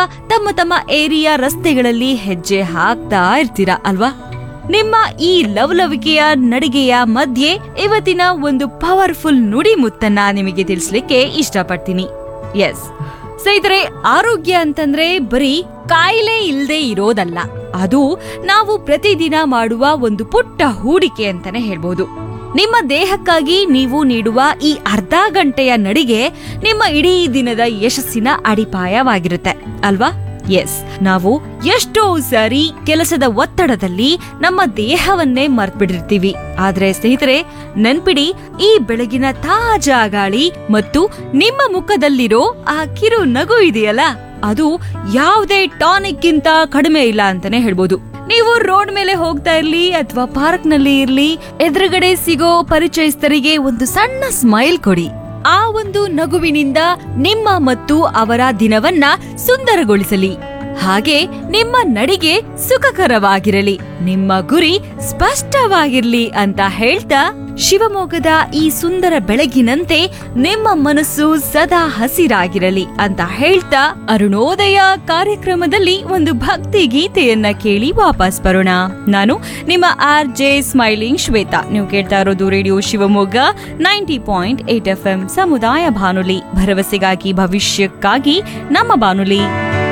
ತಮ್ಮ ತಮ್ಮ ಏರಿಯಾ ರಸ್ತೆಗಳಲ್ಲಿ ಹೆಜ್ಜೆ ಹಾಕ್ತಾ ಇರ್ತೀರಾ ಅಲ್ವಾ ನಿಮ್ಮ ಈ ಲವಲವಿಕೆಯ ನಡಿಗೆಯ ಮಧ್ಯೆ ಇವತ್ತಿನ ಒಂದು ಪವರ್ಫುಲ್ ನುಡಿ ಮುತ್ತನ್ನ ನಿಮಗೆ ತಿಳಿಸ್ಲಿಕ್ಕೆ ಇಷ್ಟಪಡ್ತೀನಿ ಎಸ್ ಸ್ನೇಹಿತರೆ ಆರೋಗ್ಯ ಅಂತಂದ್ರೆ ಬರೀ ಕಾಯಿಲೆ ಇಲ್ಲದೆ ಇರೋದಲ್ಲ ಅದು ನಾವು ಪ್ರತಿದಿನ ಮಾಡುವ ಒಂದು ಪುಟ್ಟ ಹೂಡಿಕೆ ಅಂತಾನೆ ಹೇಳ್ಬೋದು ನಿಮ್ಮ ದೇಹಕ್ಕಾಗಿ ನೀವು ನೀಡುವ ಈ ಅರ್ಧ ಗಂಟೆಯ ನಡಿಗೆ ನಿಮ್ಮ ಇಡೀ ದಿನದ ಯಶಸ್ಸಿನ ಅಡಿಪಾಯವಾಗಿರುತ್ತೆ ಅಲ್ವಾ ಎಸ್ ನಾವು ಎಷ್ಟೋ ಸಾರಿ ಕೆಲಸದ ಒತ್ತಡದಲ್ಲಿ ನಮ್ಮ ದೇಹವನ್ನೇ ಮರ್ತ್ಬಿಟ್ಟಿರ್ತೀವಿ ಆದ್ರೆ ಸ್ನೇಹಿತರೆ ನೆನ್ಪಿಡಿ ಈ ಬೆಳಗಿನ ತಾಜಾ ಗಾಳಿ ಮತ್ತು ನಿಮ್ಮ ಮುಖದಲ್ಲಿರೋ ಆ ಕಿರು ನಗು ಇದೆಯಲ್ಲ ಅದು ಯಾವುದೇ ಟಾನಿಕ್ ಗಿಂತ ಕಡಿಮೆ ಇಲ್ಲ ಅಂತಾನೆ ಹೇಳ್ಬೋದು ನೀವು ರೋಡ್ ಮೇಲೆ ಹೋಗ್ತಾ ಇರ್ಲಿ ಅಥವಾ ಪಾರ್ಕ್ ನಲ್ಲಿ ಇರ್ಲಿ ಎದುರುಗಡೆ ಸಿಗೋ ಪರಿಚಯಸ್ಥರಿಗೆ ಒಂದು ಸಣ್ಣ ಸ್ಮೈಲ್ ಕೊಡಿ ಆ ಒಂದು ನಗುವಿನಿಂದ ನಿಮ್ಮ ಮತ್ತು ಅವರ ದಿನವನ್ನ ಸುಂದರಗೊಳಿಸಲಿ ಹಾಗೆ ನಿಮ್ಮ ನಡಿಗೆ ಸುಖಕರವಾಗಿರಲಿ ನಿಮ್ಮ ಗುರಿ ಸ್ಪಷ್ಟವಾಗಿರ್ಲಿ ಅಂತ ಹೇಳ್ತಾ ಶಿವಮೊಗ್ಗದ ಈ ಸುಂದರ ಬೆಳಗಿನಂತೆ ನಿಮ್ಮ ಮನಸ್ಸು ಸದಾ ಹಸಿರಾಗಿರಲಿ ಅಂತ ಹೇಳ್ತಾ ಅರುಣೋದಯ ಕಾರ್ಯಕ್ರಮದಲ್ಲಿ ಒಂದು ಭಕ್ತಿ ಗೀತೆಯನ್ನ ಕೇಳಿ ವಾಪಸ್ ಬರೋಣ ನಾನು ನಿಮ್ಮ ಆರ್ ಜೆ ಸ್ಮೈಲಿಂಗ್ ಶ್ವೇತಾ ನೀವು ಕೇಳ್ತಾ ಇರೋದು radio Shivamogga ninety point eight F M ಸಮುದಾಯ ಬಾನುಲಿ ಭರವಸೆಗಾಗಿ ಭವಿಷ್ಯಕ್ಕಾಗಿ ನಮ್ಮ ಬಾನುಲಿ